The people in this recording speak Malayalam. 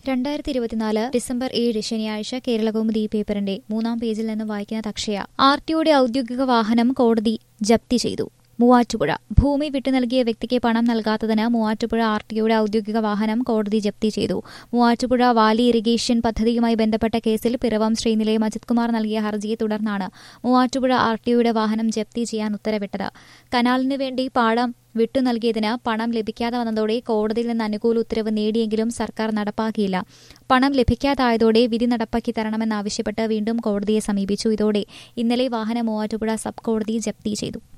രണ്ടായിരത്തി ഇരുപത്തിനാല് ഡിസംബർ ഏഴ് ശനിയാഴ്ച കേരളകൗമുദി പേപ്പറിന്റെ മൂന്നാം പേജിൽ നിന്ന് വായിക്കുന്നത് അക്ഷയ ആർ ടിയുടെ ഔദ്യോഗിക വാഹനം കോടതി ജപ്തി ചെയ്തു മൂവാറ്റുപുഴ ഭൂമി വിട്ടു നൽകിയ വ്യക്തിക്ക് പണം നൽകാത്തതിന് മൂവാറ്റുപുഴ ആർ ടിയുടെ ഔദ്യോഗിക വാഹനം കോടതി ജപ്തി ചെയ്തു മൂവാറ്റുപുഴ വാലി ഇറിഗേഷൻ പദ്ധതിയുമായി ബന്ധപ്പെട്ട കേസിൽ പിറവം ശ്രീനിലയം അജിത് കുമാർ നൽകിയ ഹർജിയെ തുടർന്നാണ് മൂവാറ്റുപുഴ ആർ ടിയുടെ വാഹനം ജപ്തി ചെയ്യാൻ ഉത്തരവിട്ടത് കനാലിനു വേണ്ടി പാടം വിട്ടു നൽകിയതിന് പണം ലഭിക്കാതെ വന്നതോടെ കോടതിയിൽ നിന്ന് അനുകൂല ഉത്തരവ് നേടിയെങ്കിലും സർക്കാർ നടപ്പാക്കിയില്ല പണം ലഭിക്കാതായതോടെ വിധി നടപ്പാക്കി തരണമെന്നാവശ്യപ്പെട്ട് വീണ്ടും കോടതിയെ സമീപിച്ചു ഇതോടെ ഇന്നലെ വാഹനം മൂവാറ്റുപുഴ സബ് കോടതി ജപ്തി ചെയ്തു